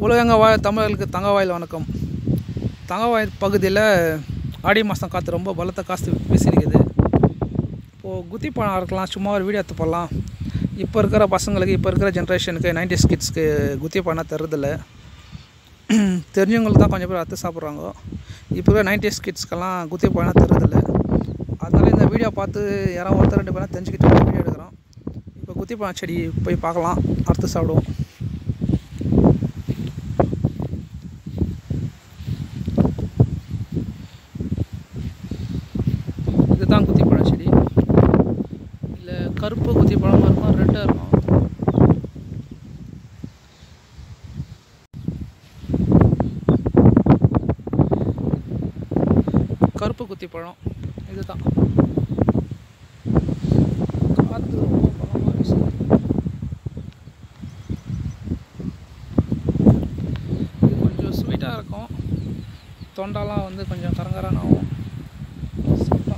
உலகங்க வாழ் தமிழர்களுக்கு தங்கவாயில் வணக்கம் தங்கவாயில் பகுதியில் ஆடி மாதம் காற்று ரொம்ப பலத்த காசு வீசிருக்குது இப்போது குத்தி பழம் இருக்கலாம் சும்மா ஒரு வீடியோ எடுத்து போடலாம் இப்போ இருக்கிற பசங்களுக்கு இப்போ இருக்கிற ஜென்ரேஷனுக்கு நைன்டி கிட்ஸ்க்கு குத்தி பழம் தருதில்ல தெரிஞ்சவங்களுக்கு தான் கொஞ்சம் பேர் அறுத்து சாப்பிட்றாங்க இப்போ இருக்கிற நைன்டிஸ் கிட்ஸ்க்கெல்லாம் குத்தி பழம் தருதில்ல அதனால் இந்த வீடியோ பார்த்து யாராவது ஒருத்தர் ரெண்டு பேரும் தெரிஞ்சுக்கிட்டு வீடியோ எடுக்கிறோம் இப்போ குத்தி பழம் செடி போய் பார்க்கலாம் அறுத்து சாப்பிடுவோம் இதுதான் குத்தி பழம் செடி இல்லை கருப்பு குத்தி பழமாக இருக்கும் ரெட்டாக இருக்கும் கருப்பு குத்தி பழம் இதுதான் காற்று ரொம்ப பலமாக வீசுது இது கொஞ்சம் ஸ்வீட்டாக இருக்கும் தொண்டெல்லாம் வந்து கொஞ்சம் கரங்கரான ஆகும் சாப்பிட்டா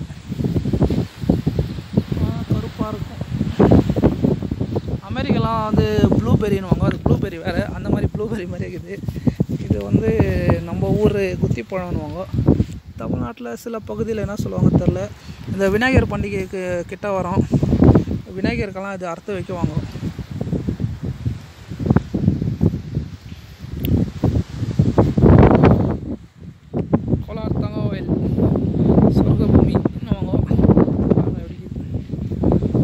கருப்பாக இருக்கும் அமெரிக்காலாம் வந்து ப்ளூபெரின்னுவாங்க அது ப்ளூபெரி வேறு அந்த மாதிரி ப்ளூபெரி மாதிரி இருக்குது இது வந்து நம்ம ஊர் குத்தி பழம்னுவாங்க தமிழ்நாட்டில் சில பகுதியில் என்ன சொல்லுவாங்க தெரில இந்த விநாயகர் பண்டிகைக்கு கிட்ட வரோம் விநாயகருக்கெல்லாம் இது அறுத்து வைக்குவாங்க கோலார் தங்கோவில் சொர்க்க பூமி இன்னும் பாருங்க எப்படி இருக்குது.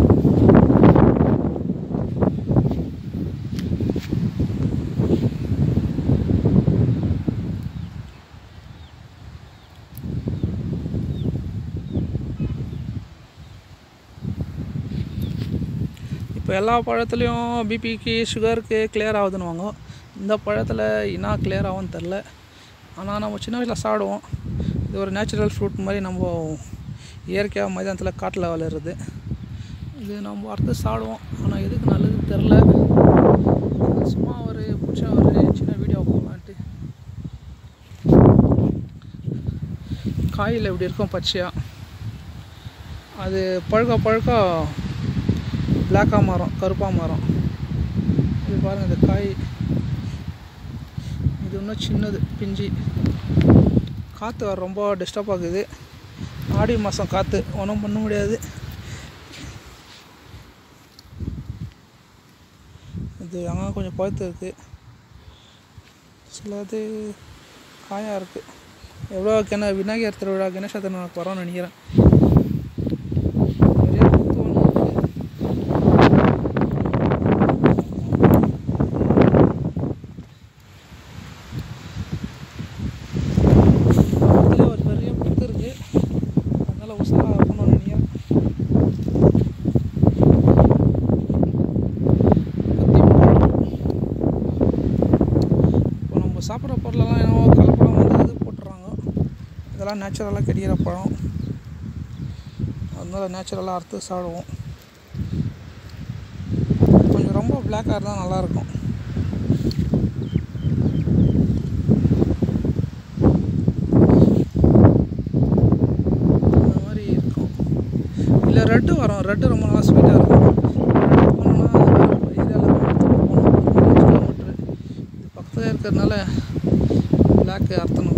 இப்போ எல்லா பழத்துலேயும் பிபிக்கு சுகருக்கு கிளியர் ஆகுதுன்னுவாங்க இந்த பழத்தில் என்ன கிளியர் ஆகும்னு தெரில ஆனால் நம்ம சின்ன வயசில் சாப்பிடுவோம் இது ஒரு நேச்சுரல் ஃப்ரூட் மாதிரி நம்ம இயற்கையாக மைதானத்தில் காட்டில் வளருது இது நம்ம அறுத்து சாப்பிடுவோம் ஆனால் எதுக்கு நல்லது தெரில சும்மா ஒரு பிடிச்ச ஒரு சின்ன வீடியோ போகலான்ட்டு காயில் எப்படி இருக்கும் பச்சையாக அது பழுக்க பழுக்க பிளாக்காக மாறும் கருப்பாக மாறும் இது பாருங்கள் இந்த காய் இது இன்னும் சின்னது பிஞ்சு காற்று வர ரொம்ப டிஸ்டர்ப் ஆகுது ஆடி மாதம் காற்று ஒன்றும் பண்ண முடியாது இது அங்கே கொஞ்சம் பழுத்து இருக்குது சிலது காயாக இருக்குது எவ்வளோ கிண விநாயகர் திருவிழா கணேச திருவிழா வரோம்னு நினைக்கிறேன் நிறைய குத்து ஒன்று இருக்குது பக்கத்துலேயே ஒரு பெரிய புத்து இருக்கு அதனால் உஷாராக இருக்கணும்னு நினைக்கிறேன் குத்தி பழம். இப்போ நம்ம சாப்பிட்ற பொருளெல்லாம் என்னவோ கலப்படம் வந்து இது போட்டுறாங்க இதெல்லாம் நேச்சுரலாக கிடைக்கிற பழம் அதனால நேச்சுரலாக அறுத்து சாப்பிடுவோம் கொஞ்சம் ரொம்ப பிளாக்காக இருந்தால் நல்லாயிருக்கும் அந்த மாதிரி இருக்கும் இல்லை ரெட்டு வரும் ரெட்டு ரொம்ப நல்லா ஸ்வீட்டாக இருக்கும் ரெட்டு போனோம்னா ஏரியாவில் போகணும் கிலோமீட்ரு இது பக்கத்தில் இருக்கிறதுனால பிளாக்கு அர்த்தம்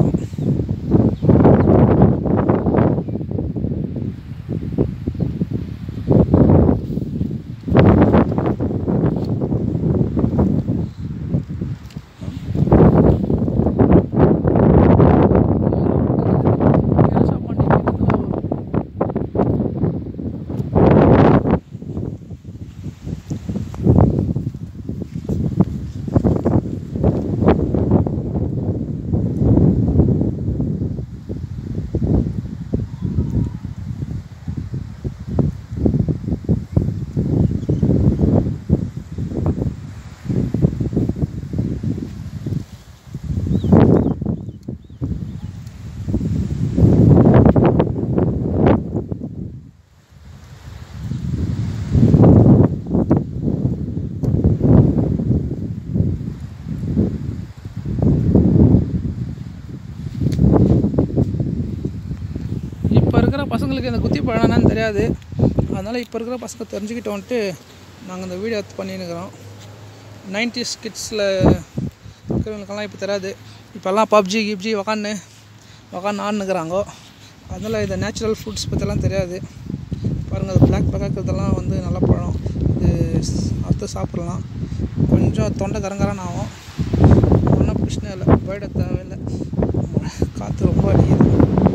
இப்போ இருக்கிற பசங்களுக்கு இந்த குத்தி பழம்னு தெரியாது அதனால் இப்போ இருக்கிற பசங்க தெரிஞ்சுக்கிட்டோன்ட்டு நாங்கள் இந்த வீடியோ எடுத்து பண்ணின்னுக்கிறோம் நைன்டிஸ் கிட்ஸில் இருக்கிறவங்களுக்கெல்லாம் இப்போ தெரியாது இப்போல்லாம் பப்ஜி கிப்ஜி உக்காந்து உக்காந்து ஆடுனுக்குறாங்கோ அதனால் இந்த நேச்சுரல் ஃப்ரூட்ஸ் பற்றிலாம் தெரியாது பாருங்கள் அது பிளாக் பிளாக் இருக்கிறதெல்லாம் வந்து நல்ல பழம் இது ஸ்- அறுத்து சாப்பிட்லாம் கொஞ்சம் தொண்டை கரங்கரான்னு ஆகும் ஒன்றும் பிரச்சனை இல்லை போயிட தேவையில்லை காற்று ரொம்ப அடிக்குது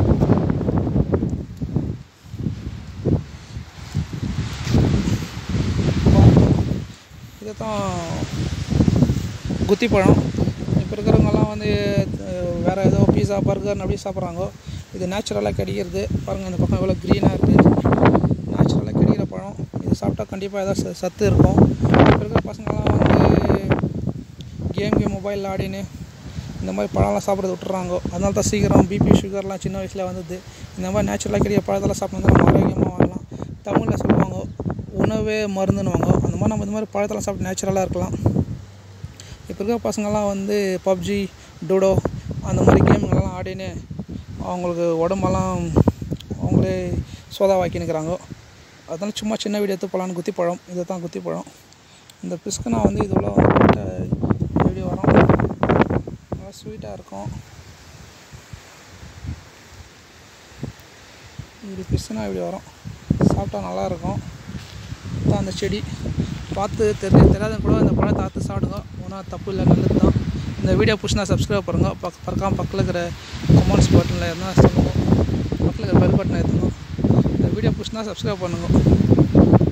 இதை தான் குத்தி பழம் இப்போ இருக்கிறவங்கெல்லாம் வந்து அஹ், வேறு ஏதோ பீஸா பர்கர் அப்படி சாப்பிட்றாங்க இது நேச்சுரலாக கிடைக்கிறது பாருங்கள் இந்த பக்கம் எவ்வளோ க்ரீனாக இருக்குது நேச்சுரலாக கிடைக்கிற பழம் இது சாப்பிட்டா கண்டிப்பாக ஏதாவது ச- சத்து இருக்கும் இப்போ இருக்கிற பசங்கள்லாம் வந்து கேம் கேம் மொபைலில் ஆடின்னு இந்த மாதிரி பழம்லாம் சாப்பிட்றது விட்டுறாங்க அதனால தான் சீக்கிரம் பிபி சுகர்லாம் சின்ன வயசில் வந்தது இந்த மாதிரி நேச்சுரலாக கிடைக்கிற பழத்தெல்லாம் சாப்பிட்டு நம்ம ஆரோக்கியமாக வாழலாம் தமிழில் சொல்லுவாங்க உணவே மருந்துன்னுவாங்க அந்த மாதிரி நம்ம இந்த மாதிரி பழத்தெல்லாம் சாப்பிட்டு நேச்சுரலாக இருக்கலாம் இப்போ இருக்கிற பசங்கள்லாம் வந்து பப்ஜி டூடோ அந்த மாதிரி கேமுங்களெல்லாம் ஆடின்னு அவங்களுக்கு உடம்பெல்லாம் அவங்களே சோதாவாக்கினுக்கிறாங்க அதனால சும்மா சின்ன வீடியோ எடுத்து போகலான்னு குத்தி பழம் இதை தான் குத்தி பழம் இந்த பிஸ்கனா வந்து இதுல வந்து போட்ட வீடியோ வரும் நல்லா ஸ்வீட்டாக இருக்கும் இது பிஸ்கனா வீடியோ வரும் சாப்பிட்டா நல்லா இருக்கும் தான் அந்த செடி பார்த்து தெரிய தெரியாதவங்க கூட இந்த பழத்தை பார்த்து சாப்பிடுங்க ஒன்றும் தப்பு இல்லை நல்லது தான் இந்த வீடியோ பிடிச்சினா சப்ஸ்கிரைப் பண்ணுங்க பக் பறக்காம பக்கத்தில் இருக்கிற கமெண்ட்ஸ் பட்டனில் இருந்தால் சொல்லுங்க பக்கத்தில் இருக்கிற பெல் பட்டனை எடுத்துங்க இந்த வீடியோ பிடிச்சினா சப்ஸ்கிரைப் பண்ணுங்க